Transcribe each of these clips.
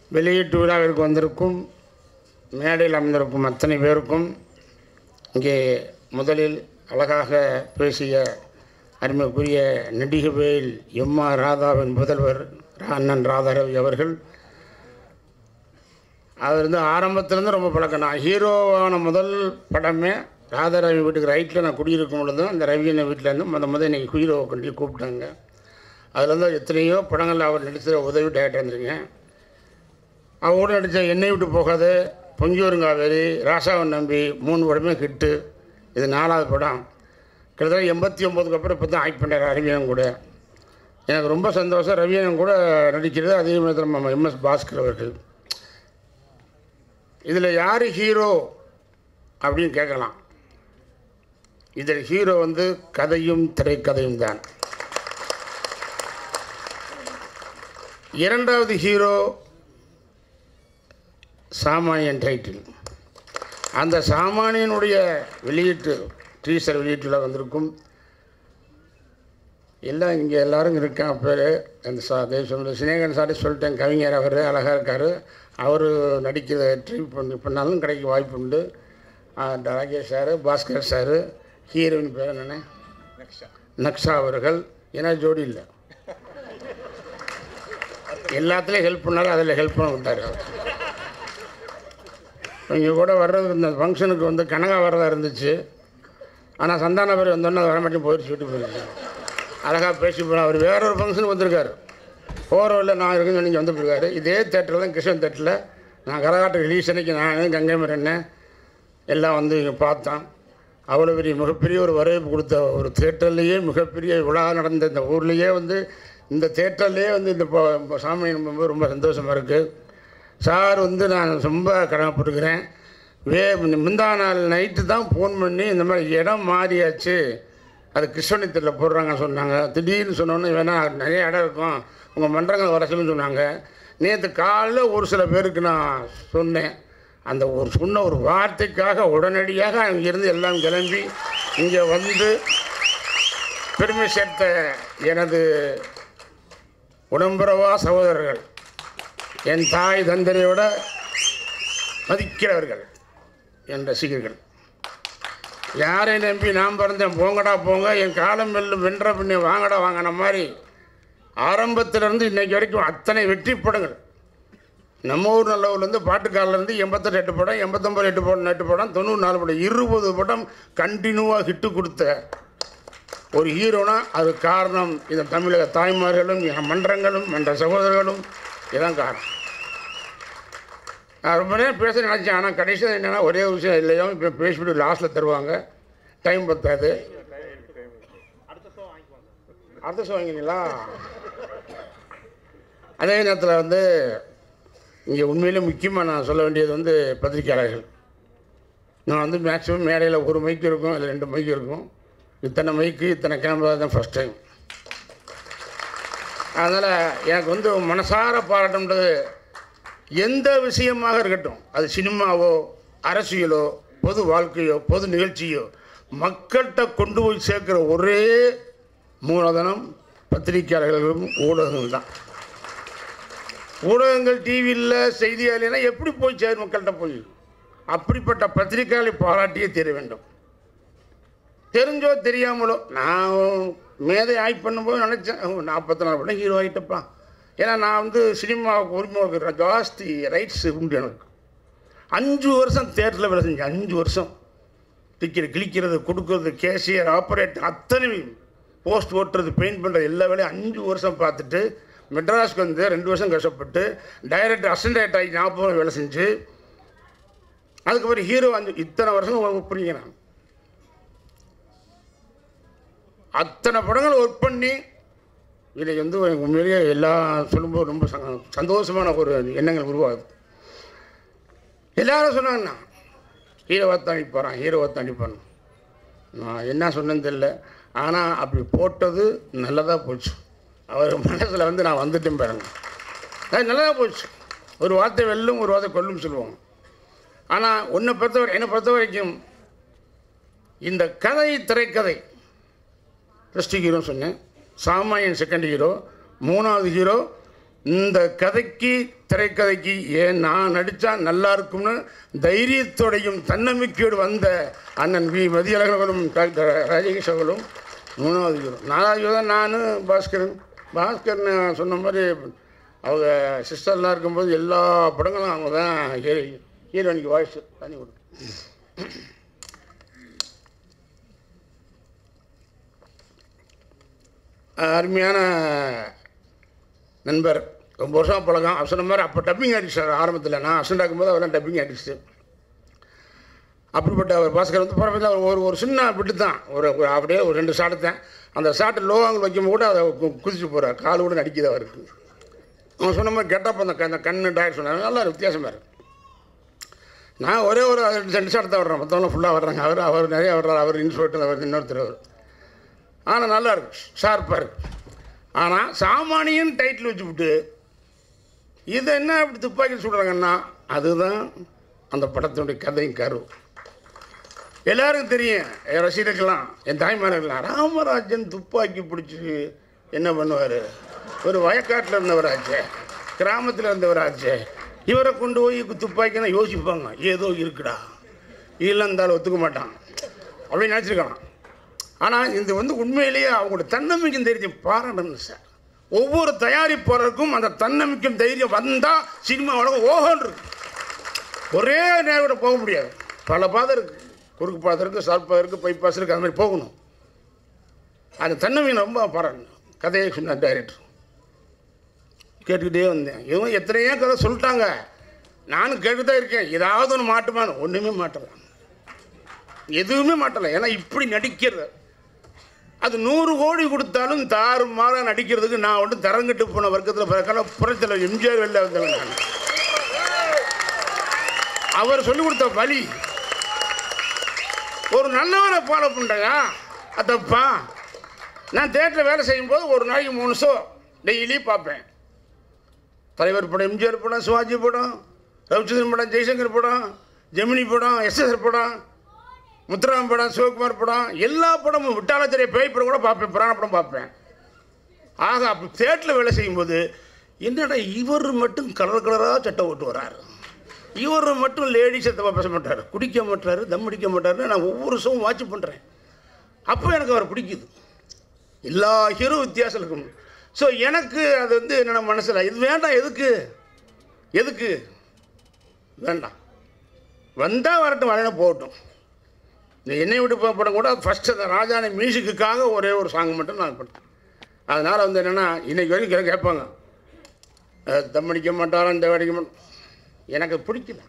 வெளியீட்டு விழாவிற்கு வந்திருக்கும் மேடையில் அமர்ந்திருக்கும் அத்தனை பேருக்கும் இங்கே முதலில் அழகாக பேசிய அருமைக்குரிய நடிகவேல் எம் ஆர் ராதாவின் முதல்வர் ரா- அண்ணன் ராதாரவி அவர்கள் அவர் வந்து ஆரம்பத்துலேருந்து ரொம்ப பழக்கம் நான் ஹீரோவான முதல் படமே ராதாரவி வீட்டுக்கு ரைட்டில் நான் குடியிருக்கும் பொழுது அந்த ரவியனை வீட்டிலேருந்து முத முத இன்னைக்கு ஹீரோவை கொண்டு கூப்பிட்டாங்க அதில் வந்து எத்தனையோ படங்களில் அவர் நடித்த உதவி டேரக்டர் இருந்திருக்கேன் அவர் கூட நடித்த என்னை விட்டு போகாது பொங்கியூருங்காவேரி ராசாவன் நம்பி மூணு படமே ஹிட்டு இது நாலாவது படம் கிட்டத்தட்ட எண்பத்தி ஒம்போதுக்கு அப்புறம் இப்போ தான் ஆக்ட் பண்ணுறாரு ரவியன் கூட எனக்கு ரொம்ப சந்தோஷம் ரவியன் கூட நடிக்கிறது அதே மாதிரி நம்ம எம்எஸ் பாஸ்கர் அவர்கள் இதில் யார் ஹீரோ அப்படின்னு கேட்கலாம் இதில் ஹீரோ வந்து கதையும் திரைக்கதையும் தான் இரண்டாவது ஹீரோ சாமானியன் டைட்டில் அந்த சாமானியனுடைய வெளியீட்டு டீசர் வெளியீட்டில் வந்திருக்கும் எல்லாம் இங்கே எல்லாரும் இருக்காங்க பேர் அந்த சா தேவ சினேகன் சாரி சொல்லிட்டேன் கவிஞர் அவர் அழகாக இருக்கார் அவர் நடிக்கிற ட்ரை பண்ணி பண்ணாலும் கிடைக்க வாய்ப்பு உண்டு ஆ, Rakesh sir Bhaskar sir heroine பேர் என்னென்ன நக்ஷா அவர்கள் ஏன்னா ஜோடி இல்லை எல்லாத்துலேயும் ஹெல்ப் பண்ணாலும் அதில் ஹெல்ப் பண்ண விட்டார் அவர் இங்கே கூட வர்றது இந்த ஃபங்க்ஷனுக்கு வந்து கனகா வரதா இருந்துச்சு ஆனால் சந்தான பேர் வந்தோன்னே அது வரமாட்டி போயிடுச்சு வீட்டுக்கு போயிடுச்சு அழகாக பேசி போனால் அவர் வேற ஒரு ஃபங்க்ஷனுக்கு வந்திருக்காரு போகிற வழியில் நான் இருக்குன்னு நீங்கள் வந்து போயிருக்காரு இதே தேட்டரில் தான் கிருஷ்ணன் தேட்டரில் நான் கரகாட்ட ரிலீஸ் அன்னைக்கு நான் கங்கை மரண்ணன் எல்லாம் வந்து இங்கே பார்த்தோம் அவ்வளோ பெரிய மிகப்பெரிய ஒரு வரவேற்பு கொடுத்த ஒரு தேட்டர்லேயே மிகப்பெரிய விழா நடந்த இந்த ஊர்லேயே வந்து இந்த தேட்டர்லேயே வந்து இந்த ப- ப- சாமி நம்பும்போது ரொம்ப சந்தோஷமாக இருக்குது சார் வந்து நான் ரொம்ப கடமைப்பட்டுக்கிறேன் வே முந்தா நாள் நைட்டு தான் ஃபோன் பண்ணி இந்த மாதிரி இடம் மாறியாச்சு அது கிருஷ்ணனித்தில் போடுறாங்கன்னு சொன்னாங்க திடீர்னு சொன்னோன்னே வேணா நிறைய இடம் இருக்கும் உங்கள் மன்றங்கள் வர சொல்லுன்னு சொன்னாங்க நேற்று காலையில் ஒரு சில பேருக்கு நான் சொன்னேன் அந்த ஒரு சொன்ன ஒரு வார்த்தைக்காக உடனடியாக அங்கிருந்து எல்லாம் கிளம்பி இங்கே வந்து பெருமை சேர்த்த எனது உடம்புறவா சகோதரர்கள் என் தாய் தந்தரையோட மதிக்கிறவர்கள் என் ரசிகர்கள் யாரை நம்பி நான் பிறந்தேன் போங்கடா போங்க என் காலம் வெல்லும் வென்ற பின்னே வாங்கடா வாங்கின மாதிரி ஆரம்பத்திலிருந்து இன்னைக்கு வரைக்கும் அத்தனை வெற்றி படங்கள் நம்ம ஊர் நல்லூர்லேருந்து பாட்டுக்காரிலேருந்து எண்பத்தெட்டு எட்டு படம் எண்பத்தொம்பது எட்டு படம் எட்டு படம் தொண்ணூறு நாலு படம் இருபது படம் கண்டினியூவாக ஹிட்டு கொடுத்த ஒரு ஹீரோனா அது காரணம் இந்த தமிழக தாய்மார்களும் என் மன்றங்களும் மன்ற சகோதரர்களும் இதான் காரணம் நான் ரொம்ப நேரம் பேச நினச்சேன் ஆனால் கடைசியில் என்னென்னா ஒரே ஒரு விஷயம் இல்லையோ இப்போ பேசிவிட்டு லாஸ்ட்டில் தருவாங்க டைம் பத்தாது அடுத்த ஷோ வாங்கினீங்களா அதே நேரத்தில் வந்து இங்கே உண்மையிலே முக்கியமாக நான் சொல்ல வேண்டியது வந்து பத்திரிக்கையாளர்கள் நான் வந்து மேக்ஸிமம் மேடையில் ஒரு மைக்கு இருக்கும் இல்லை ரெண்டு மைக்கு இருக்கும் இத்தனை மைக்கு இத்தனை கேமரா தான் ஃபஸ்ட் டைம் அதனால் எனக்கு வந்து மனசார பாராட்டுன்றது எந்த விஷயமாக இருக்கட்டும் அது சினிமாவோ அரசியலோ பொது வாழ்க்கையோ பொது நிகழ்ச்சியோ மக்கள்கிட்ட கொண்டு போய் சேர்க்குற ஒரே மூலதனம் பத்திரிகையாளர்களும் ஊடகங்கள் தான் ஊடகங்கள் டிவியில் செய்தியாளர்னா எப்படி போய் சேரும் மக்கள்கிட்ட போய் அப்படிப்பட்ட பத்திரிகையாளை பாராட்டியே தெரிய வேண்டும் தெரிஞ்சோ தெரியாமலோ நான் மேதை ஆய்வு பண்ணும்போது நினச்சேன் நாற்பத்தி நாலு படம் ஹீரோ ஆகிட்டப்பா ஏன்னா நான் வந்து சினிமாவுக்கு உரிமை இருக்கிற ஜாஸ்தி ரைட்ஸ் உண்டு எனக்கு அஞ்சு வருஷம் தேட்டரில் வேலை செஞ்சேன் அஞ்சு வருஷம் டிக்கெட் கிழிக்கிறது கொடுக்கறது கேஷியர் ஆப்ரேட்டர் அத்தனை போஸ்ட் ஓட்டுறது பெயிண்ட் பண்ணுறது எல்லா வேலையும் அஞ்சு வருஷம் பார்த்துட்டு மெட்ராஸ்க்கு வந்து ரெண்டு வருஷம் கஷ்டப்பட்டு டைரக்டர் அசிஸ்டன்ட் ஆகி நாற்பது வருஷம் வேலை செஞ்சு அதுக்கப்புறம் ஹீரோ அஞ்சு இத்தனை வருஷம் புரியுங்க நான் அத்தனை படங்கள் ஒர்க் பண்ணி இதை வந்து எனக்கு உண்மையிலேயே எல்லாம் சொல்லும்போது ரொம்ப சங்க- சந்தோஷமான ஒரு எண்ணங்கள் உருவாகுது எல்லாரும் சொன்னாங்கண்ணா ஹீரோவை தாண்டி போகிறான் ஹீரோவை தாண்டி போகிறான் நான் என்ன சொன்னேன்னு தெரியல ஆனால் அப்படி போட்டது நல்லதாக போச்சு அவர் மனசில் வந்து நான் வந்துட்டேன் பாருங்க அது நல்லதாக போச்சு ஒரு வார்த்தை வெல்லும் ஒரு வார்த்தை கொல்லும் சொல்லுவாங்க ஆனால் உன்னை பொறுத்தவரை என்னை பொறுத்த வரைக்கும் இந்த கதை திரைக்கதை ஃபஸ்ட்டு ஹீரோ சொன்னேன் சாமானியன் செகண்ட் ஹீரோ மூணாவது ஹீரோ இந்த கதைக்கு திரைக்கதைக்கு ஏன் நான் நடித்தா நல்லா இருக்கும்னு தைரியத்தோடையும் தன்னம்பிக்கையோடு வந்த அண்ணன் வி மதியழகர்களும் டாக்டர் ராஜேஷ் அவர்களும் மூணாவது ஹீரோ நாலாவது ஹீரோ தான் நான் பாஸ்கரன் பாஸ்கர் நான் சொன்ன மாதிரி அவங்க சிஸ்டர்லாம் இருக்கும்போது எல்லா படங்களும் அவங்க தான் ஹீரோ ஹீரோனிக்கு வாய்ஸ் தனி விடும் அருமையான நண்பர் ரொம்ப வருஷம் பழக்கம் அவர் சொன்ன மாதிரி அப்போ டப்பிங் ஆர்டிஸ்ட் ஆரம்பத்தில் நான் அசண்ட் ஆகும்போது அவரெல்லாம் டப்பிங் ஆர்டிஸ்ட்டு அப்படிப்பட்ட அவர் பாஸ்கர் வந்து பரவாயில்ல ஒரு ஒரு சின்ன பிட்டு தான் ஒரு ஒரு அப்படியே ஒரு ரெண்டு ஷாட்டு தான் அந்த ஷாட்டு லோ ஆங்கிள் வைக்கும்போது கூட அதை கு- குதிச்சு போகிறார் கால் கூட நடிக்குது அவருக்கு அவன் சொன்ன மாதிரி கெட்டப் அந்த க- அந்த கண்ணு டாக்டர் சொன்னார் நல்லா இருக்கு, வித்தியாசமாக இருக்கு நான் ஒரே ஒரு அது ரெண்டு ஷாட் தான் வர்றேன் மற்றவங்க ஃபுல்லாக வர்றாங்க அவர் அவர் நிறைய வர்றாரு அவர் இன்ஸ்பெக்டர் அவர் இன்னொருத்தர் அவர் ஆனால் நல்லா இருக்கு ஷார்ப்பாக இருக்கு ஆனால் சாமானியன் டைட்டில் வச்சுவிட்டு இதை என்ன இப்படி துப்பாக்கி சுடுறாங்கன்னா அதுதான் அந்த படத்தினுடைய கதையும் கரு எல்லாருக்கும் தெரியும் என் ரசிகர்கள்லாம் என் தாய்மார்கள்லாம் ராமராஜன் துப்பாக்கி பிடிச்சி என்ன பண்ணுவார் ஒரு வயக்காட்டில் இருந்தவராச்சே கிராமத்தில் இருந்தவராச்சே இவரை கொண்டு போய் துப்பாக்கினா யோசிப்பாங்க ஏதோ இருக்குடா இல்லை இருந்தாலும் ஒத்துக்க மாட்டான் அப்படின்னு நினச்சிருக்கலாம் ஆனால் இது வந்து உண்மையிலேயே அவங்களோட தன்னம்பிக்கை தைரியம் பாராட்டணும் சார் ஒவ்வொரு தயாரிப்பாளருக்கும் அந்த தன்னம்பிக்கை தைரியம் வந்தால் சினிமா உலகம் ஓஹோன்னு இருக்கு ஒரே நேரோட போக முடியாது பல பாதை இருக்குது குறுக்கு பாதை இருக்குது சால் பாதை இருக்குது பைபாஸ் இருக்குது அது மாதிரி போகணும் அந்த தன்னம்பிக்கை ரொம்ப பாராட்டணும் கதையை சொன்னார் டைரக்டர் கேட்டுக்கிட்டே வந்தேன் இவங்க எத்தனையோ கதை சொல்லிட்டாங்க நானும் கேட்டு தான் இருக்கேன் ஏதாவது ஒன்று மாட்டுமான்னு ஒன்றுமே மாட்டலை எதுவுமே மாட்டலை ஏன்னா இப்படி நடிக்கிறது அது நூறு கோடி கொடுத்தாலும் தாறு மாற நடிக்கிறதுக்கு நான் வந்து தரங்கட்டு போன வர்க்கத்தில் பிறக்கால புறத்தில் எம்ஜிஆர் வெளில வந்தவன் நான் அவர் சொல்லிக் கொடுத்த வழி ஒரு நல்லவரை ஃபாலோ பண்ணுறேங்க அதப்பா நான் தேட்டரில் வேலை செய்யும்போது ஒரு நாளைக்கு மூணு ஷோ டெய்லி பார்ப்பேன் தலைவர் படம் எம்ஜிஆர் படம் சிவாஜி படம் ரவிச்சந்திரன் படம் ஜெய்சங்கர் படம் ஜெமினி படம் எஸ்எஸ்ஆர் படம் முத்துராம் படம் சிவகுமார் படம் எல்லா படமும் விட்டாலத்திரை பேய் படம் கூட பார்ப்பேன் புராண படம் பார்ப்பேன் ஆக அப்போ தேட்டரில் வேலை செய்யும்போது என்னடா இவர் மட்டும் கலர் கலராக சட்டை ஓட்டு வராரு இவர் மட்டும் லேடிஸை தப்பா பேச மாட்டார் குடிக்க மாட்டார் தம் அடிக்க மாட்டாருன்னு நான் ஒவ்வொரு ஷோவும் வாட்ச் பண்ணுறேன் அப்போ எனக்கு அவர் பிடிக்குது எல்லா ஹீரோ வித்தியாசம் இருக்கும் ஸோ எனக்கு அது வந்து என்னென்ன மனசில் இது வேண்டாம் எதுக்கு எதுக்கு வேண்டாம் வந்தால் வரட்டும் வரணும் போகட்டும் இந்த என்னை விட்டு போ- படம் கூட ஃபஸ்ட்டு அந்த ராஜானை மியூசிக்குக்காக ஒரே ஒரு சாங் மட்டும் நான் பண்ணேன் அதனால் வந்து என்னென்னா இன்னைக்கு வரைக்கும் கே- கேட்பாங்க அஹ், தம் அடிக்க மாட்டாரா இந்த அடிக்க மாட்டோம் எனக்கு பிடிக்கல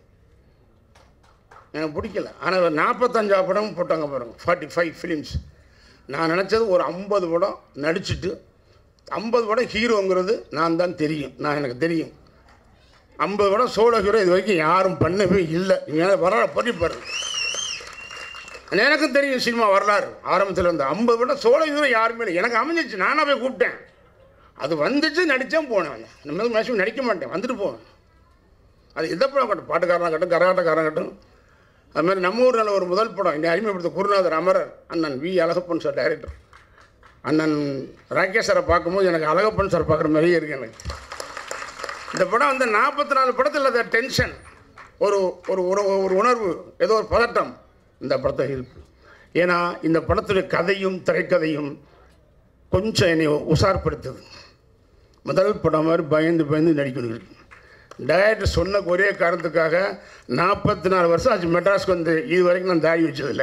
எனக்கு பிடிக்கல ஆனால் நாற்பத்தஞ்சா படம் போட்டாங்க பாருங்க ஃபார்ட்டி ஃபைவ் ஃபிலிம்ஸ் நான் நினச்சது ஒரு ஐம்பது படம் நடிச்சுட்டு ஐம்பது படம் ஹீரோங்கிறது நான் தான் தெரியும் நான் எனக்கு தெரியும் ஐம்பது படம் சோழ ஹீரோ இது வரைக்கும் யாரும் பண்ணவே இல்லை நீங்கள் வரலாறு பண்ணி பாருங்க எனக்கும் தெரியும் சினிமா வரலாறு ஆரம்பத்தில் இருந்து ஐம்பது படம் சோழ ஹீரோ யாருமே இல்லை எனக்கு அமைஞ்சிச்சு நானாக போய் கூப்பிட்டேன் அது வந்துச்சு நடித்தேன் போனேன் இந்த மாதிரி மேக்ஸிமம் நடிக்க மாட்டேன் வந்துட்டு போவேன் அது எந்த படம் கட்டும் பாட்டுக்காரனாக கட்டும் கரகாட்டக்காரன் கட்டும் அது மாதிரி நம்ம ஊர் நல்ல ஒரு முதல் படம் என்னை அறிமுகப்படுத்த குருநாதர் அமரர் அண்ணன் வி அழகப்பன் சார் டைரக்டர் அண்ணன் ராகேஷ் சாரை பார்க்கும்போது எனக்கு அழகப்பன் சார் பார்க்குற மாதிரியே இருக்கு எனக்கு இந்த படம் வந்து நாற்பத்தி நாலு படத்தில் அந்த டென்ஷன் ஒரு ஒரு ஒரு ஒரு உணர்வு ஏதோ ஒரு பதட்டம் இந்த படத்தை ஹெல்ப் ஏன்னா இந்த படத்துடைய கதையும் திரைக்கதையும் கொஞ்சம் என்னை உஷார்படுத்துது முதல் படம் மாதிரி பயந்து பயந்து நடிக்கணும் இருக்கு டைரக்டர் சொன்ன ஒரே காரணத்துக்காக நாற்பத்தி நாலு வருஷம் ஆச்சு மெட்ராஸ்க்கு வந்து இது வரைக்கும் நான் தாடி வச்சதில்லை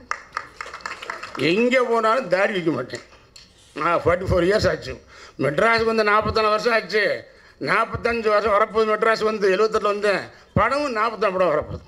எங்கே போனாலும் தாடி வைக்க மாட்டேன் நான் ஃபார்ட்டி ஃபோர் இயர்ஸ் ஆச்சு மெட்ராஸுக்கு வந்து நாற்பத்தாலு வருஷம் ஆச்சு நாற்பத்தஞ்சு வருஷம் வரப்போகுது மெட்ராஸ் வந்து எழுபத்தெட்டில் வந்தேன் படமும் நாற்பத்தாலு படம் வரப்போகுது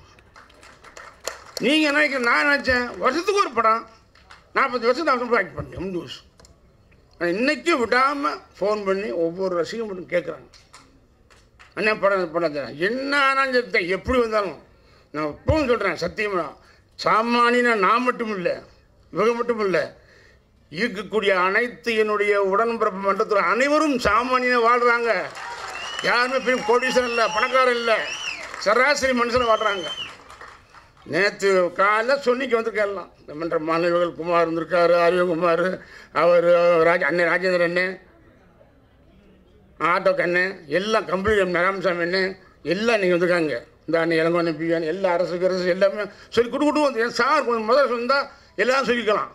நீங்கள் என்ன நினைக்கிற நான் நினச்சேன் வருஷத்துக்கு ஒரு படம் நாற்பது வருஷம் நான் ஆக்ட் பண்ணேன் முடிஞ்சு வருஷம் ஆனால் இன்றைக்கும் விடாமல் ஃபோன் பண்ணி ஒவ்வொரு ரசிகம் மட்டும் கேட்குறாங்க அண்ணா படம் படம் தரேன். என்ன ஆனாலும் சரி எப்படி வந்தாலும் நான் இப்பவும் சொல்கிறேன் சத்தியமா சாமானியனா நான் மட்டும் இல்லை இவங்க மட்டும் இல்லை இருக்கக்கூடிய அனைத்து என்னுடைய உடன்பிறப்பு மன்றத்தில் அனைவரும் சாமானியனை வாழ்கிறாங்க யாருமே பெரிய கோடீஸ்வரன் இல்லை பணக்காரன் இல்லை சராசரி மனுஷன் வாழ்கிறாங்க நேற்று காலைல சொன்னிக்கு வந்திருக்கேன் எல்லாம் இந்த மன்ற மாணவிகள் குமார் இருந்திருக்காரு ஆரியகுமார் அவர் ராஜ அண்ணன் ராஜேந்திர அண்ணன் ஆட்டோ கண்ணு எல்லாம் கம்ப்ளீட் ராமசாமி அண்ணு எல்லாம் நீங்கள் வந்துருக்காங்க இந்த அண்ணன் இளங்கோண்ணன் பிவியான் எல்லா அரசுக்கு அரசு எல்லாமே சொல்லி கொடு கொடு வந்து என் சார் கொஞ்சம் முதல்ல சொன்னால் எல்லாம் சொல்லிக்கலாம்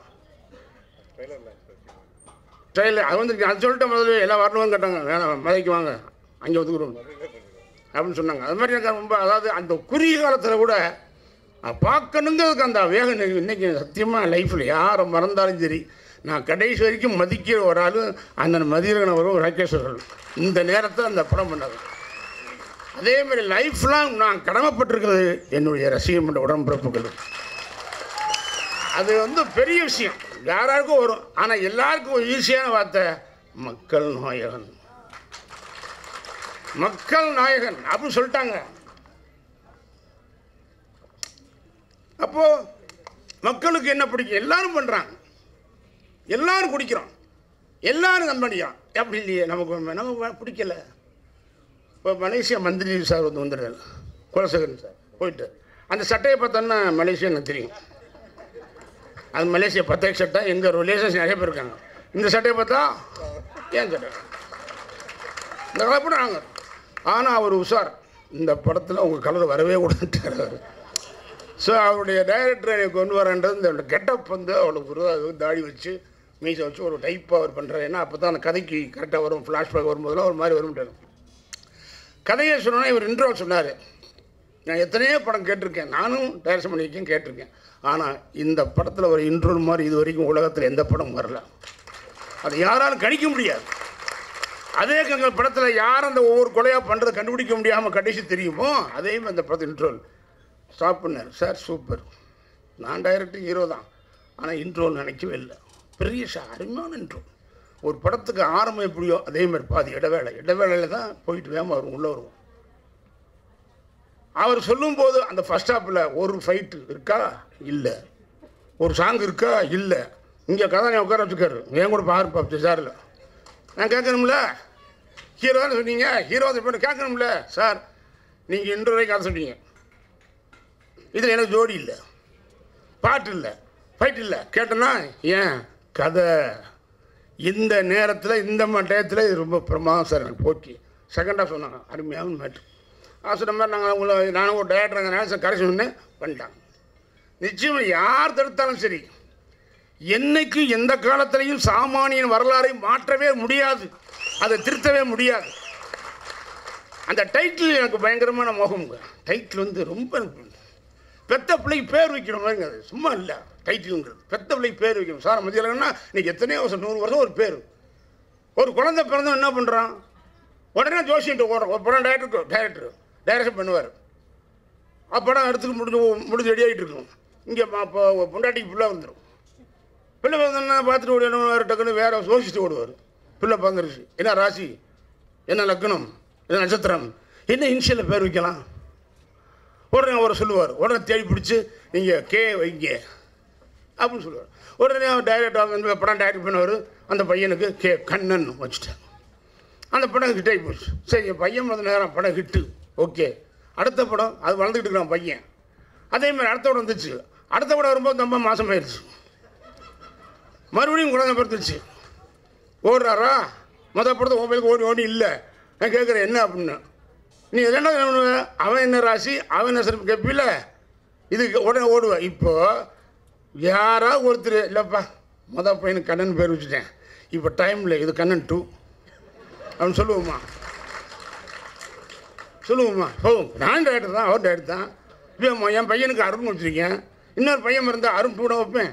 ட்ரெயிலில் அது வந்து அது சொல்லிட்டு முதல்ல எல்லாம் வரணும்னு கேட்டாங்க வேணாம் மலைக்கு வாங்க அங்கே ஒதுக்குறோம் அப்படின்னு சொன்னாங்க அது மாதிரி எனக்கு ரொம்ப அதாவது அந்த குறுகிய காலத்தில் கூட நான் பார்க்கணுங்கிறதுக்கு அந்த வேகம் இன்னைக்கு- இன்னைக்கு சத்தியமாக லைஃப்பில் யாரை மறந்தாலும் சரி நான் கடைசி வரைக்கும் மதிக்கிற ஒரு ஆள் அந்த மதியகன வரும் ராகேஸ்வரர்கள் இந்த நேரத்தை அந்த படம் பண்ணது அதே மாதிரி லைஃப்லாம் நான் கடமைப்பட்டிருக்கிறது என்னுடைய ரசிகம் என்ற உடன்பிறப்புகள் அது வந்து பெரிய விஷயம் யாராருக்கும் வரும் ஆனால் எல்லாருக்கும் ஒரு ஈஸியான வார்த்தை மக்கள் நாயகன் மக்கள் நாயகன் அப்படின்னு சொல்லிட்டாங்க அப்போ மக்களுக்கு என்ன பிடிக்கும் எல்லாரும் பண்றாங்க எல்லாரும் குடிக்கிறோம் எல்லாரும் கம்பெனிக்கிறோம் அப்படி இல்லையே நமக்கு நமக்கு பிடிக்கல இப்போ மலேசியா மந்திரி சார் வந்து வந்துடுறாரு குலசேகரன் சார் போயிட்டு அந்த சட்டையை பார்த்தோன்னா மலேசியா எனக்கு தெரியும் அது மலேசியா பத்தேக் சட்டை எங்கள் ரிலேஷன்ஸ் நிறைய பேர் இருக்காங்க இந்த சட்டையை பார்த்தா ஏன் சட்டை இந்த கலப்படம் நாங்கள் ஆனால் அவர் உஷார் இந்த படத்தில் உங்கள் கலர் வரவே கூடாதுட்டார் அவர் ஸோ அவருடைய டைரக்டர் எனக்கு கொண்டு வரன்றது இந்த கெட்டப் வந்து அவளுக்கு ஒரு அது தாடி வச்சு மீசை வச்சு ஒரு டைப்பாக அவர் பண்ணுறாரு ஏன்னா அப்போ தான் அந்த கதைக்கு கரெக்டாக வரும் ஃப்ளாஷ்பேக் வரும்போதெல்லாம் ஒரு மாதிரி வரும்ட்டாரு கதையை சொன்னோன்னா இவர் இன்ட்ரோ சொன்னார் நான் எத்தனையோ படம் கேட்டிருக்கேன் நானும் டைரக்ஷன் பண்ணியிருக்கேன் கேட்டிருக்கேன் ஆனால் இந்த படத்தில் ஒரு இன்ட்ரோ மாதிரி இது வரைக்கும் உலகத்தில் எந்த படம் வரல அது யாராலும் கணிக்க முடியாது அதே எங்கள் படத்தில் யார் அந்த ஒவ்வொரு கொலையாக பண்ணுறதை கண்டுபிடிக்க முடியாமல் கடைசி தெரியுமோ அதே மாதிரி அந்த படத்தில் இன்ட்ரோல் ஸ்டாப் பண்ணார் சார் சூப்பர் நான் டைரக்டர் ஹீரோ தான் ஆனால் இன்ட்ரோல் நினைக்கவே இல்லை பெரிய சார் அருமையான இன்ட்ரோ ஒரு படத்துக்கு ஆரம்பம் எப்படியோ அதே மாதிரி பாதி இடைவேளை இடைவேளையில் தான் போயிட்டு வேகமாக வரும் உள்ளே வருவோம் அவர் சொல்லும்போது அந்த ஃபர்ஸ்ட் ஹாப்பில் ஒரு ஃபைட்டு இருக்கா இல்லை ஒரு சாங் இருக்கா இல்லை இங்கே கதாநாயகன் உட்கார வச்சுக்காரு என் கூட பாரு பாப்பு சாரில் நான் கேட்கணும்ல ஹீரோ தானே சொன்னீங்க ஹீரோ இப்போ கேட்கணும்ல சார் நீங்கள் இன்று வரைக்கும் கதை சொன்னீங்க இதில் எனக்கு ஜோடி இல்லை பாட்டு இல்லை ஃபைட் இல்லை கேட்டேன்னா ஏன் கதை இந்த நேரத்தில் இந்த மாதிரி டயத்தில் இது ரொம்ப பிரமாதம் சார் எனக்கு போட்டி செகண்டாக சொன்னாங்க அருமையான மேட்ரு ஆ சொன்ன மாதிரி நாங்கள் உங்களை நானும் ஒரு டேரக்டருங்கிறனால சார் கரை சொன்னேன் பண்ணிட்டாங்க நிச்சயம் யார் தடுத்தாலும் சரி என்னைக்கு எந்த காலத்திலையும் சாமானியன் வரலாறை மாற்றவே முடியாது அதை திருத்தவே முடியாது அந்த டைட்டில் எனக்கு பயங்கரமான மோகம்ங்க டைட்டில் வந்து ரொம்ப எனக்கு பெத்த பிள்ளைக்கு பேர் வைக்கிற மாதிரிங்க அது சும்மா இல்லை டைட்டிலுங்கிறது பெத்த பிள்ளைக்கு பேர் வைக்கணும் சார் மதியலன்னா இன்னைக்கு எத்தனையோ வருஷம் நூறு வருஷம் ஒரு பேர் ஒரு குழந்தை பிறந்தவன் என்ன பண்ணுறான் உடனே ஜோசியன்ட்டு ஓடுறோம் ஒரு படம் டேரக்டர் டேரக்டர் டைரக்ஷன் பண்ணுவார் அப்படம் எடுத்துட்டு முடிஞ்சு முடிஞ்சு ரெடி ஆகிட்டு இருக்கும் இங்கே இப்போ பொண்டாட்டிக்கு பிள்ளை வந்துடும் பிள்ளை வந்தோன்னா பார்த்துட்டு ஓடினு வேறு டக்குன்னு வேறு யோசிச்சுட்டு ஓடுவார் பிள்ளை பிறந்துருச்சு என்ன ராசி என்ன லக்னம் என்ன நட்சத்திரம் என்ன இனிஷியலில் பேர் வைக்கலாம் உடனே அவர் சொல்லுவார் உடனே தேடி பிடிச்சி நீங்கள் கே வைங்க அப்படின்னு சொல்லுவார் உடனே அவர் டைரக்டர் வந்து படம் டைரக்ட் பண்ணவர் அந்த பையனுக்கு கே கண்ணன் வச்சுட்டார் அந்த படம் ஹிட் ஆகி போச்சு சரி என் பையன் வந்து நேரம் படம் ஹிட்டு ஓகே அடுத்த படம் அது வளர்ந்துக்கிட்டு இருக்கிறான் பையன் அதே மாதிரி அடுத்த படம் வந்துச்சு அடுத்த படம் வரும்போது ரொம்ப மாதம் ஆயிடுச்சு மறுபடியும் குழந்தை பிறந்துச்சு ஓடுறாரா மொதல் படத்தை மொபைலுக்கு ஓடி ஓடி இல்லை நான் கேட்குறேன் என்ன அப்படின்னு நீ ரெண்டாவது என்ன பண்ணுவ அவன் என்ன ராசி அவன் என்ன சிறப்பு கேட்பில்ல இதுக்கு உடனே ஓடுவேன் இப்போ யாராவது ஒருத்தர் இல்லைப்பா மொதல் பையனுக்கு கண்ணன் பேர் வச்சுட்டேன் இப்போ டைமில் இது கண்ணன் டூ அப்படின்னு சொல்லுவோமா சொல்லுவோமா ஓ நான் டேரக்டர் தான் அவர் டேரக்டர் தான் இப்போ என் பையனுக்கு அருண் வச்சுருக்கேன் இன்னொரு பையன் இருந்தால் அருண் டூட வைப்பேன்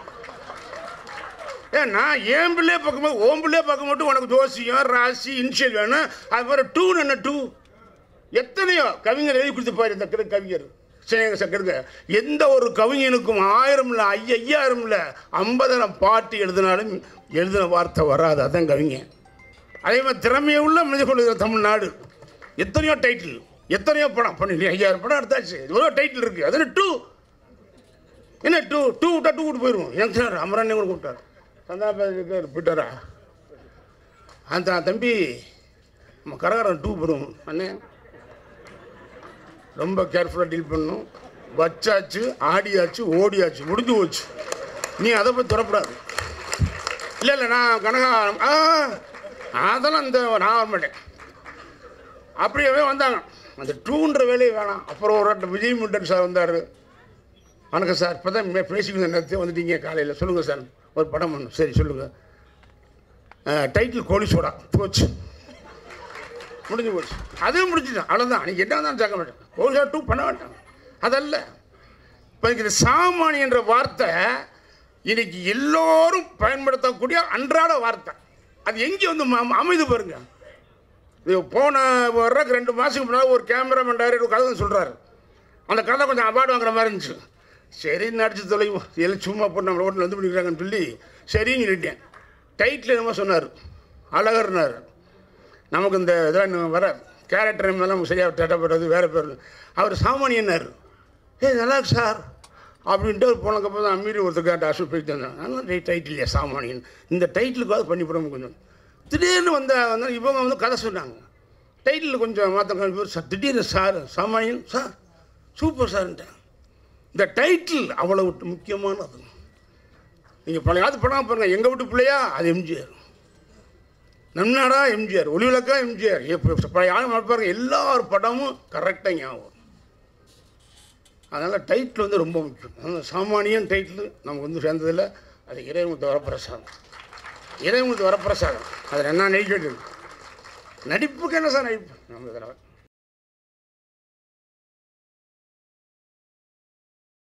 ஏன் நான் என் பிள்ளைய பார்க்கும்போது ஓன் பிள்ளைய பார்க்க மட்டும் உனக்கு ஜோசியம் ராசி இன்ஷியல் வேணும் அது மாதிரி டூன்னு என்ன டூ எத்தனையோ கவிஞர் எழுதி கொடுத்து பாரு இந்த கிரு கவிஞர் சினேக சக்கருங்க எந்த ஒரு கவிஞனுக்கும் ஆயிரம் இல்லை ஐயா ஐயாயிரம் இல்லை ஐம்பதாயிரம் பாட்டு எழுதினாலும் எழுதின வார்த்தை வராது அதான் கவிஞன் அதே மாதிரி திறமையை உள்ள மனித கொள்கிற தமிழ்நாடு எத்தனையோ டைட்டில் எத்தனையோ படம் பண்ணி ஐயாயிரம் படம் எடுத்தாச்சு எவ்வளோ டைட்டில் இருக்குது அது டூ என்ன டூ டூ விட்டா டூ விட்டு போயிடுவோம் எனக்கு சார் அமரண்ணே கூட கூப்பிட்டார் சந்தான பேர் போயிட்டாரா அந்த தம்பி நம்ம கரகரன் டூ போடுவோம் அண்ணே ரொம்ப கேர்ஃபுல்லாக டீல் பண்ணணும் வச்சாச்சு ஆடியாச்சு ஓடியாச்சு முடிஞ்சு போச்சு நீ அதை போய் தொடப்படாது இல்லை இல்லை நான் கனகா ஆ அதெல்லாம் இந்த நான் வர மாட்டேன் அப்படியே வந்தாங்க அந்த டூன்ற வேலையை வேணாம் அப்புறம் ஒரு வாட்டி விஜய் முண்டன் சார் வந்தார் வணக்கம் சார் இப்போ தான் பேசிக்கிட்டு நேரத்தை வந்துட்டீங்க காலையில் சொல்லுங்கள் சார் ஒரு படம் பண்ணணும் சரி சொல்லுங்கள் டைட்டில் கோழி சோடா போச்சு முடிஞ்சு போச்சு அதுவும் முடிஞ்சுட்டான் அவ்வளோதான் நீங்கள் என்ன தான் சேர்க்க மாட்டேன் கோழி சோடா டூ பண்ண வேண்டாம் அதல்ல இப்போ இந்த சாமானியன்ற வார்த்தை இன்னைக்கு எல்லோரும் பயன்படுத்தக்கூடிய அன்றாட வார்த்தை அது எங்கே வந்து ம- அமைது பாருங்க இது போன வர்றதுக்கு ரெண்டு மாதத்துக்கு முன்னாடி ஒரு கேமராமேன் டைரக்டர் கதை சொல்கிறாரு அந்த கதை கொஞ்சம் அவார்டு வாங்குற மாதிரி இருந்துச்சு சரி நடிச்சு தொலைவோம் எல்லாம் சும்மா போட்டு நம்ம ரோட்டில் வந்து பண்ணிக்கிறாங்கன்னு சொல்லி சரின்னு சொல்லிட்டேன் டைட்டில் என்னமோ சொன்னார் அழகர்னார் நமக்கு இந்த இதெல்லாம் வர கேரக்டர் மேலாம் சரியாக தேட்டப்படுறது வேறு பேர் அவர் சாமானியன்னார் ஏ நல்லா இருக்கு சார் அப்படின்ட்டு அவர் போனதுக்கப்புறம் தான் அமீரி ஒருத்தர் கேட்ட அசு போயிட்டு வந்தேன் ஆனால் டைட்டில் இல்லையா சாமானியன் இந்த டைட்டிலுக்காவது பண்ணி போடுவோம் கொஞ்சம் திடீர்னு வந்த வந்து இவங்க வந்து கதை சொன்னாங்க டைட்டில் கொஞ்சம் மாற்ற சார் திடீர்னு சார் சாமானியன் சார் சூப்பர் சார்ன்ட்டேன் இந்த டைட்டில் அவ்வளவு முக்கியமானது நீங்கள் பழைய காலத்து படம் பாருங்க எங்கள் வீட்டு பிள்ளையா அது எம்ஜிஆர் நம்நாடா எம்ஜிஆர் ஒளிவிளக்கா எம்ஜிஆர் எப்போ பழைய ஆளும் பாருங்க எல்லார் படமும் கரெக்டாக ஞாபகம் வரும். அதனால் டைட்டில் வந்து ரொம்ப முக்கியம் அதனால் சாமானியன் டைட்டில் நமக்கு வந்து சேர்ந்ததில்ல அது இறைவனுக்கு வரப்பிரசாதம் இறைவனுக்கு வரப்பிரசாதம் அதில் என்ன நடிக்க வேண்டியது நடிப்புக்கு என்ன சார் நடிப்பு நம்ம இதில்